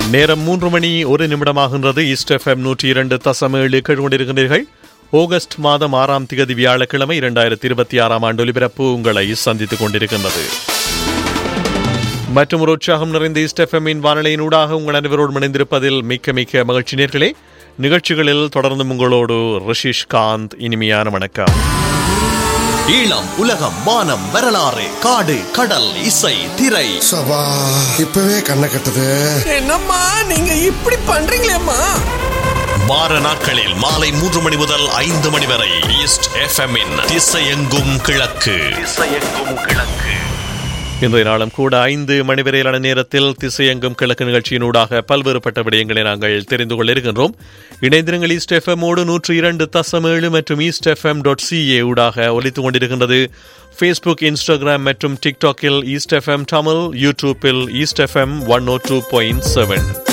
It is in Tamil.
நேரம் மூன்று மணி ஒரு நிமிடமாகின்றது ஈஸ்ட் எஃப்எம் நூற்றி இரண்டு தசம் ஏழு கேட்டுக்கொண்டிருக்கின்றீர்கள் ஆகஸ்ட் மாதம் ஆறாம் திகதி வியாழக்கிழமை இரண்டாயிரத்தி இருபத்தி ஆறாம் ஆண்டு ஒலிபரப்பு உங்களை சந்தித்துக் கொண்டிருக்கின்றது மற்றும் ஒரு உற்சாகம் நிறைந்த ஈஸ்ட் எஃப்எம்மின் வானொலியினூடாக உங்கள் அனைவரோடு இணைந்திருப்பதில் மிக்க மிக்க மகிழ்ச்சி நேர்களே நிகழ்ச்சிகளில் தொடர்ந்து உங்களோடு ரிஷிஷ் காந்த் இனிமையான வணக்கம் ஈழம் உலகம் வானம் வரலாறு காடு கடல் இசை திரை சபா இப்பவே கண்ணை கட்டுது என்னம்மா நீங்க இப்படி பண்றீங்களேம்மா வார நாட்களில் மாலை மூன்று மணி முதல் ஐந்து மணி வரை ஈஸ்ட் எஃப்எம் திசையெங்கும் கிழக்கு திசையெங்கும் கிழக்கு இன்றைய நாளும் கூட ஐந்து மணி வரையிலான நேரத்தில் திசையெங்கும் கிழக்கு நிகழ்ச்சியினூடாக பல்வேறுபட்ட விடயங்களை நாங்கள் தெரிந்து கொள்ள இருக்கின்றோம் இணைந்திருங்கள் ஈஸ்ட் எஃப்எம்மோடு நூற்று இரண்டு தசம் ஏழு மற்றும் ஈஸ்ட் எஃப்எம் டாட் சிஏ ஊடாக ஒலித்துக் கொண்டிருக்கின்றது ஃபேஸ்புக் இன்ஸ்டாகிராம் மற்றும் டிக்டாக்கில் ஈஸ்ட் எஃப்எம் தமிழ் யூடியூப்பில் east FM one O two point seven